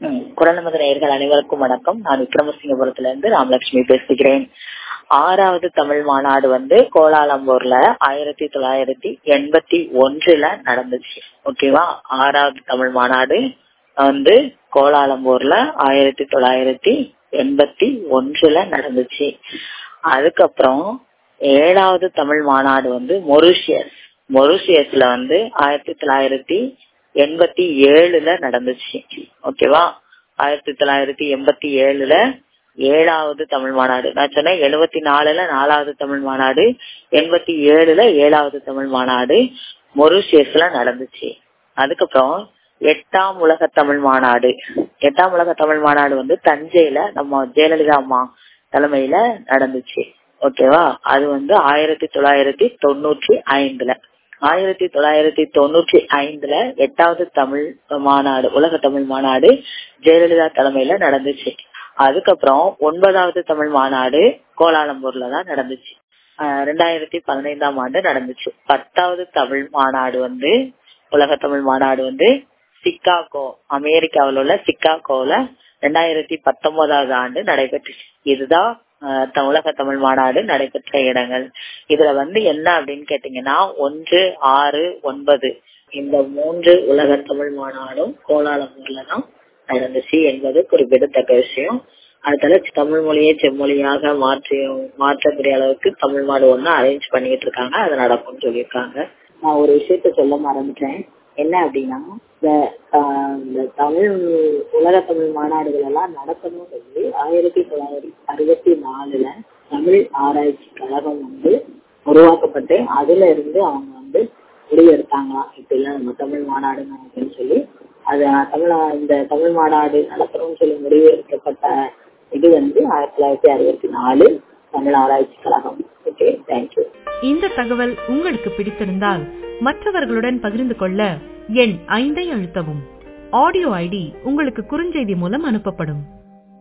ம், குரல் நமது நேயர்கள் அனைவருக்கும் வணக்கம் நான் விக்ரமசிங்கபுரத்துல இருந்து ராமலட்சுமி பேசுகிறேன் ஆறாவது தமிழ் மாநாடு வந்து கோலாலம்பூர்ல ஆயிரத்தி தொள்ளாயிரத்தி எண்பத்தி ஒன்றுல நடந்துச்சு ஓகேவா ஆறாவது தமிழ் மாநாடு வந்து கோலாலம்பூர்ல ஆயிரத்தி தொள்ளாயிரத்தி எண்பத்தி ஒன்றுல நடந்துச்சு அதுக்கப்புறம் ஏழாவது தமிழ் மாநாடு வந்து மொரிஷியஸ் மொரிஷியஸ்ல வந்து ஆயிரத்தி தொள்ளாயிரத்தி எண்பத்தி ஏழுல நடந்துச்சு ஓகேவா ஆயிரத்தி தொள்ளாயிரத்தி எண்பத்தி ஏழுல ஏழாவது தமிழ் மாநாடு நான் சொன்னேன் எழுபத்தி நாலுல நாலாவது தமிழ் மாநாடு எண்பத்தி ஏழுல ஏழாவது தமிழ் மாநாடு மொரிஷியஸ்ல நடந்துச்சு அதுக்கப்புறம் எட்டாம் உலக தமிழ் மாநாடு எட்டாம் உலக தமிழ் மாநாடு வந்து தஞ்சையில நம்ம ஜெயலலிதா அம்மா தலைமையில நடந்துச்சு ஓகேவா அது வந்து ஆயிரத்தி தொள்ளாயிரத்தி தொண்ணூற்றி ஐந்துல ஆயிரத்தி தொள்ளாயிரத்தி தொண்ணூற்றி ஐந்துல எட்டாவது தமிழ் மாநாடு உலக தமிழ் மாநாடு ஜெயலலிதா தலைமையில நடந்துச்சு அதுக்கப்புறம் ஒன்பதாவது தமிழ் மாநாடு கோலாலம்பூர்ல தான் நடந்துச்சு ஆஹ் ரெண்டாயிரத்தி பதினைந்தாம் ஆண்டு நடந்துச்சு பத்தாவது தமிழ் மாநாடு வந்து உலக தமிழ் மாநாடு வந்து சிக்காகோ அமெரிக்காவில் உள்ள சிக்காகோல ரெண்டாயிரத்தி பத்தொன்பதாவது ஆண்டு நடைபெற்றுச்சு இதுதான் ஆஹ் த- உலக தமிழ் மாநாடு நடைபெற்ற இடங்கள் இதுல வந்து என்ன அப்படின்னு கேட்டீங்கன்னா ஒன்று ஆறு ஒன்பது இந்த மூன்று உலக தமிழ் மாநாடும் கோலாலம்பூர்ல தான் நடந்துச்சு என்பது குறிப்பிடத்தக்க விஷயம் அதுல தமிழ் மொழியை செம்மொழியாக மாற்றி மாற்றக்கூடிய அளவுக்கு தமிழ் மாடு ஒண்ணு அரேஞ்ச் பண்ணிட்டு இருக்காங்க அது நடக்கும்னு சொல்லியிருக்காங்க நான் ஒரு விஷயத்த சொல்ல மறந்துட்டேன் என்ன அப்படின்னா இந்த ஆஹ், இந்த தமிழ் உலக தமிழ் மாநாடுகள் எல்லாம் நடக்கணும்னு சொல்லி ஆயிரத்தி தொள்ளாயிரத்தி அறுபத்தி நாலுல தமிழ் ஆராய்ச்சி கழகம் வந்து உருவாக்கப்பட்டு அதுல இருந்து அவங்க வந்து முடிவெடுத்தாங்களாம் இப்ப எல்லாம் நம்ம தமிழ் மாநாடு அப்படின்னு சொல்லி அது தமிழ் இந்த தமிழ் மாநாடு நடத்தணும்னு சொல்லி முடிவு எடுக்கப்பட்ட இது வந்து ஆயிரத்தி தொள்ளாயிரத்தி அறுபத்தி நாலு தமிழ் ஆராய்ச்சி கழகம் ஓகே தேங்க்யூ இந்த தகவல் உங்களுக்கு பிடித்திருந்தால் மற்றவர்களுடன் பகிர்ந்து கொள்ள எண் ஐந்தை அழுத்தவும் ஆடியோ ஐடி உங்களுக்கு குறுஞ்செய்தி மூலம் அனுப்பப்படும்